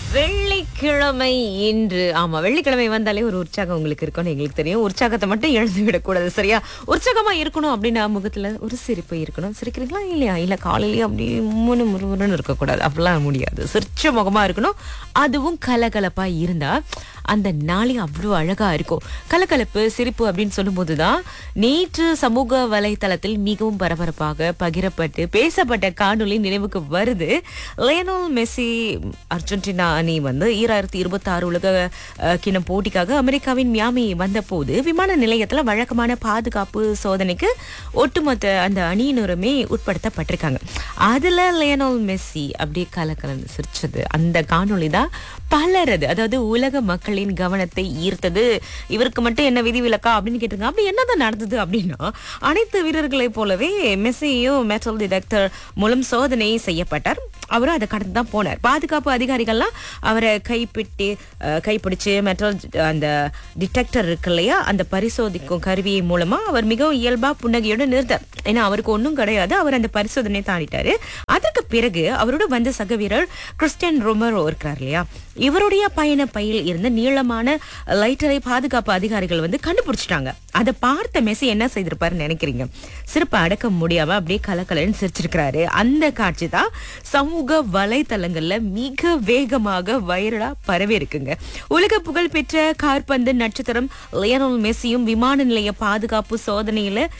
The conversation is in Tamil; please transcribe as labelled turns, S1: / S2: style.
S1: வெள்ளிக்கிழமை இன்று ஆமா வெள்ளிக்கிழமை வந்தாலே ஒரு உற்சாகம் உங்களுக்கு இருக்கும்னு எங்களுக்கு தெரியும் உற்சாகத்தை மட்டும் இழந்து விடக்கூடாது சரியா உற்சாகமா இருக்கணும் அப்படின்னா முகத்துல ஒரு சிரிப்பு இருக்கணும் சிரிக்கிறீங்களா இல்லையா இல்ல காலையிலேயே அப்படி முன்னு முறுமுறுன்னு இருக்கக்கூடாது அப்படிலாம் முடியாது சிரிச்ச முகமா இருக்கணும் அதுவும் கலகலப்பா இருந்தா அந்த நாளே அவ்வளோ அழகா இருக்கும் கலகலப்பு சிரிப்பு அப்படின்னு சொல்லும்போது தான் நேற்று சமூக வலைத்தளத்தில் மிகவும் பரபரப்பாக பகிரப்பட்டு பேசப்பட்ட காணொளி நினைவுக்கு வருது லியனல் மெஸ்ஸி அர்ஜென்டினா அணி வந்து ஈராயிரத்தி இருபத்தி ஆறு உலக அஹ், கிணம் போட்டிக்காக அமெரிக்காவின் மியாமி வந்தபோது விமான நிலையத்துல வழக்கமான பாதுகாப்பு சோதனைக்கு ஒட்டுமொத்த அந்த அணியினருமே உட்படுத்தப்பட்டிருக்காங்க அதுல லியனல் மெஸ்ஸி அப்படியே கலக்கலன்னு சிரிச்சது அந்த காணொளி தான் பலரது அதாவது உலக மக்களின் கவனத்தை ஈர்த்தது இவருக்கு மட்டும் என்ன விதிவிலக்கா அப்படின்னு கேட்டிருக்காங்க அப்படி என்னதான் நடந்தது அப்படின்னா அனைத்து வீரர்களைப் போலவே மெஸ்ஸியும் மெட்டல் டிடெக்டர் மூலம் சோதனை செய்யப்பட்டார் அவரும் அதை கடந்து தான் போனார் பாதுகாப்பு அதிகாரிகள்லாம் அவரை கைப்பிட்டு அஹ், கைப்பிடிச்சு மெட்டல் அந்த டிடெக்டர் இருக்கு இல்லையா அந்த பரிசோதிக்கும் கருவியை மூலமா அவர் மிகவும் இயல்பா புன்னகையோட நிறுத்தார் ஏன்னா அவருக்கு ஒன்றும் கிடையாது அவர் அந்த பரிசோதனை தாண்டிட்டாரு அதற்கு பிறகு அவரோட வந்த சக வீரர் கிறிஸ்டியன் ரொமரோ இருக்கிறார் இல்லையா இவருடைய பயண பையில் இருந்த நீளமான லைட்டரை பாதுகாப்பு அதிகாரிகள் வந்து கண்டுபிடிச்சிட்டாங்க அதை பார்த்த மெஸ்ஸி என்ன செய்திருப்பாருன்னு நினைக்கிறீங்க சிறப்பை அடக்க முடியாம அப்படியே கலக்கலன்னு சிரிச்சிருக்கிறாரு அந்த காட்சி தான் சமூக வலைத்தளங்கள்ல மிக வேகமாக வைரலா பரவி இருக்குங்க உலக புகழ் பெற்ற கார்பந்து நட்சத்திரம் லியனல் மெஸ்ஸியும் விமான நிலைய பாதுகாப்பு சோதனையில